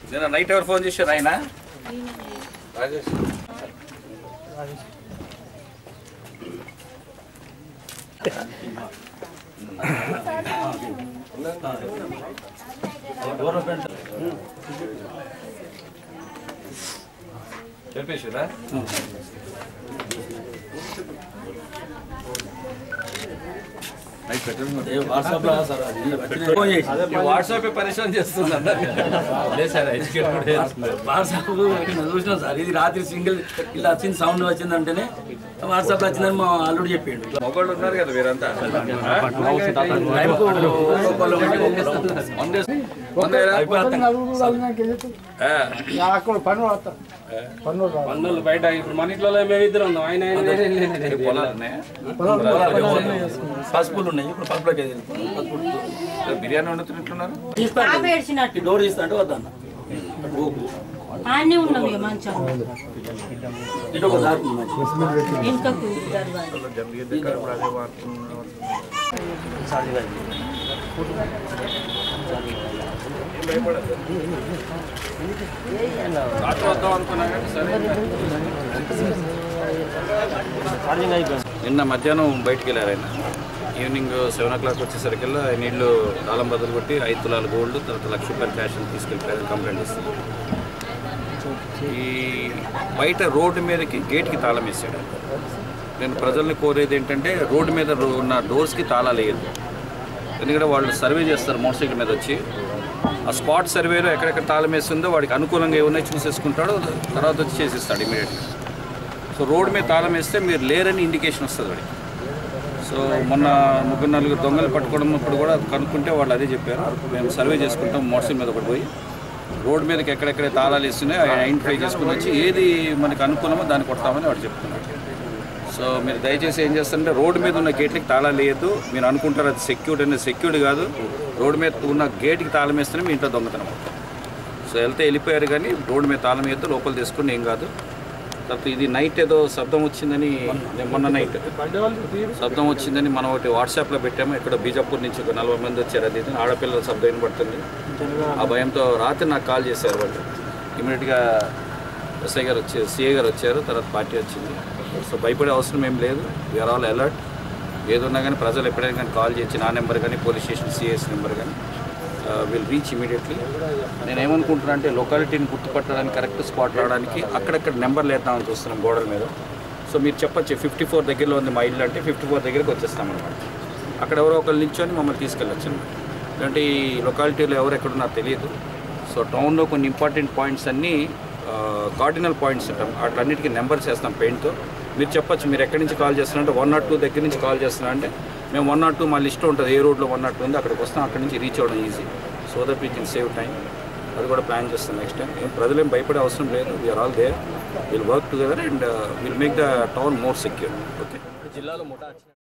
నిన్న నైట్ ఎవరు ఫోన్ చేశారు ఆయన రాజేష్ చెప్పేసారా వాట్సాప్ పరిశ్రమ చేస్తుంది అందరినీ. లేదు సార్ ఎడ్యుకేట్ కూడా చేస్తున్నారు. వాట్సాప్ చూసినా సార్ ఇది రాత్రి సింగిల్ ఇలా వచ్చింది సౌండ్ వచ్చిందంటేనే వాట్సాప్ వచ్చిందని మా అల్లుడు చెప్పిండు మగవాళ్ళు ఉన్నారు కదా మీరంతా టైంకు ఒకళ్ళు ఒకటి ఒకళ్ళు. వందే- వందేరా? ఆ, అక్కడ పని పడతా పన్ను రాదు. పన్నులు బయట ఇప్పుడు మన ఇంట్లో మేము ఇద్దరు ఉన్నాం ఆయన ఆయన నేను, నేను, నేను. ఈ పొలాలు ఉన్నాయా? పసుపులు ఉన్నాయి ఇప్పుడు పసుపులకి వెళ్ళి పసుపు బిర్యానీ వండుతున్నట్లున్నారు ఆమె ఏడ్చినట్టు డోర్ తీస్తా అంటే వద్దన్న ఆడనే ఉన్నాం ఇక మంచం ఇటు ఒక దారి ఉంది మంచిగా. వెనుకకు దర్వాజా. రాత్రి వద్దాం అనుకున్నా కానీ సరే నిన్న మధ్యాహ్నం బయటికి వెళ్ళారు ఆయన ఈవినింగ్ సెవెన్ ఓ క్లాక్ వచ్చేసరికల్లా నీళ్లు తాళం బదులు కొట్టి ఐదు తులాలు గోల్డ్ తర్వాత లక్ష రూపాయల క్యాష్ తీసుకెళ్ళిపోయారు కంప్లైంట్ ఇస్తుంది ఈ బయట రోడ్డు మీదకి గేట్కి తాళం వేసాడు నేను ప్రజల్ని కోరేది ఏంటంటే రోడ్డు మీద రో- ఉన్న డోర్స్కి తాళాలు వేయద్దు ఎందుకంటే వాళ్ళు సర్వే చేస్తారు మోటార్ సైకిల్ మీద వచ్చి ఆ స్పాట్ సర్వేలో ఎక్కడెక్కడ తాళం వేస్తుందో వాడికి అనుకూలంగా ఏమున్నాయి చూసేసుకుంటాడు తర్వాత వచ్చి చేసిస్తాడు ఇమీడియట్గా సో రోడ్డు మీద తాళం వేస్తే మీరు లేరని ఇండికేషన్ వస్తుంది వాడికి సో మొన్న ముగ్గురు నలుగురు దొంగలు పట్టుకోవడం ఇప్పుడు కూడా కనుక్కుంటే వాళ్ళు అదే చెప్పారు మేము సర్వే చేసుకుంటాం మోటార్ సైకిల్ మీద ఒకటి పోయి రోడ్డు మీదకి ఎక్కడెక్కడ తాళాలు వేస్తున్నాయో ఐడెంటిఫై చేసుకుని వచ్చి ఏది మనకు అనుకూలమో దాన్ని కొడతామని వాడు చెప్తున్నాడు సో మీరు దయచేసి ఏం చేస్తారంటే రోడ్డు మీద ఉన్న గేట్లకి తాళాలు వేయద్దు మీరు అనుకుంటారు అది సెక్యూర్డ్ అనేది సెక్యూర్డ్ కాదు రోడ్డు మీద ఉన్న గేట్కి తాళం వేస్తేనే మీ ఇంట్లో దొంగతనం అవుతుంది. సో వెళ్తే వెళ్ళిపోయారు కానీ రోడ్డు మీద తాళం వేయద్దు లోపల తీసుకుని ఏం కాదు తర్వాత ఇది నైట్ ఏదో శబ్దం వచ్చిందని నేను మొన్న నైట్ శబ్దం వచ్చిందని మనం ఒకటి వాట్సాప్లో పెట్టాము ఇక్కడ బీజాపూర్ నుంచి ఒక నలభై మంది వచ్చారు అది ఇది. ఆడపిల్లల శబ్దం వినబడుతుంది ఆ భయంతో రాత్రి నాకు కాల్ చేశారు వాళ్ళు ఇమీడియట్గా ఎస్ఐ గారు వచ్చారు సిఐ గారు వచ్చారు తర్వాత పార్టీ వచ్చింది సో భయపడే అవసరం ఏం లేదు వీఆర్ ఆల్ అలర్ట్ ఏదున్నా కానీ ప్రజలు ఎప్పుడైనా కానీ కాల్ చేయొచ్చు నా నెంబర్ కానీ పోలీస్ స్టేషన్ సిఎస్ నెంబర్ కానీ విల్ రీచ్ ఇమీడియట్లీ నేను ఏమనుకుంటున్నా అంటే లొకాలిటీని గుర్తుపట్టడానికి కరెక్ట్ స్పాట్ రావడానికి అక్కడక్కడ నెంబర్లు వేద్దామని చూస్తున్నాం గోడల మీద సో మీరు చెప్పచ్చు ఫిఫ్టీ ఫోర్ దగ్గరలో ఉంది మా ఇల్లు అంటే ఫిఫ్టీ ఫోర్ దగ్గరికి వచ్చేస్తాం అనమాట అక్కడ ఎవరో ఒకరు నిల్చొని మమ్మల్ని తీసుకెళ్ళచ్చు అనమాట ఎందుకంటే ఈ లొకాలిటీలో ఎవరు ఎక్కడున్నారో తెలియదు సో టౌన్లో కొన్ని ఇంపార్టెంట్ పాయింట్స్ అన్నీ కార్డినల్ పాయింట్స్ ఉంటాం వాటిలన్నిటికీ నెంబర్స్ వేస్తాం పెయింట్తో మీరు చెప్పొచ్చు మీరు ఎక్కడి నుంచి కాల్ చేస్తున్నారంటే వన్ నాట్ టూ దగ్గర నుంచి కాల్ చేస్తున్నారంటే మేము వన్ నాట్ టూ మా లిస్ట్ ఉంటుంది ఏ రోడ్లో వన్ నాట్ టూ ఉంది అక్కడికి వస్తాం అక్కడి నుంచి రీచ్ అవ్వడం easy so that we can save time అది కూడా ప్లాన్ చేస్తాం నెక్స్ట్ టైం ఏం ప్రజలేం భయపడే అవసరం లేదు we are all there will work together and will make the town more secure okay జిల్లాలో ముఠా వచ్చిన